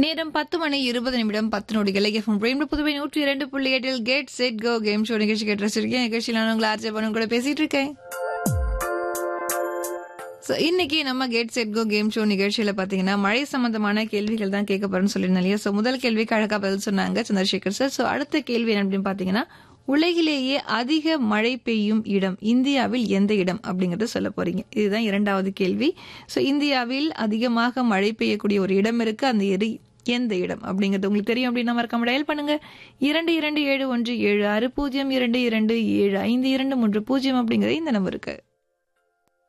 நேரம் பத்து மணி இருபது நிமிடம் பத்து நொடிகள் எஃப்எம் பிரேம் புதுவை நூற்றி இரண்டு புள்ளி எட்டில் get set go game show நிகழ்ச்சி கேட்டு ரசிச்சிருக்கேன் நிகழ்ச்சியில் நான் உங்களை ஆர்ஜே பண்ண கூட பேசிட்டு இருக்கேன் ஸோ இன்னைக்கு நம்ம get set go game show நிகழ்ச்சியில் பார்த்தீங்கன்னா மழை சம்பந்தமான கேள்விகள் தான் கேட்க போறேன்னு சொல்லியிருந்தேன் இல்லையா ஸோ முதல் கேள்விக்கு அழகா பதில் சொன்னாங்க சந்திரசேகர் சார் ஸோ அடுத்த கேள்வி என்ன அப்படின்னு பார்த்தீங்கன்னா உலகிலேயே அதிக மழை பெய்யும் இடம் இந்தியாவில் எந்த இடம் அப்படிங்கறத சொல்ல போறீங்க இதுதான் இரண்டாவது கேள்வி ஸோ இந்தியாவில் அதிகமாக மழை பெய்யக்கூடிய ஒரு இடம் இருக்கு அந்த எரி எந்த இடம் அப்படிங்கிறது உங்களுக்கு தெரியும் அப்படின்னா மறக்காம டயல் பண்ணுங்க இரண்டு இரண்டு ஏழு ஒன்று ஏழு ஆறு பூஜ்ஜியம் இரண்டு இரண்டு ஏழு ஐந்து இரண்டு மூன்று பூஜ்ஜியம் அப்படிங்கிறது இந்த நம்பருக்கு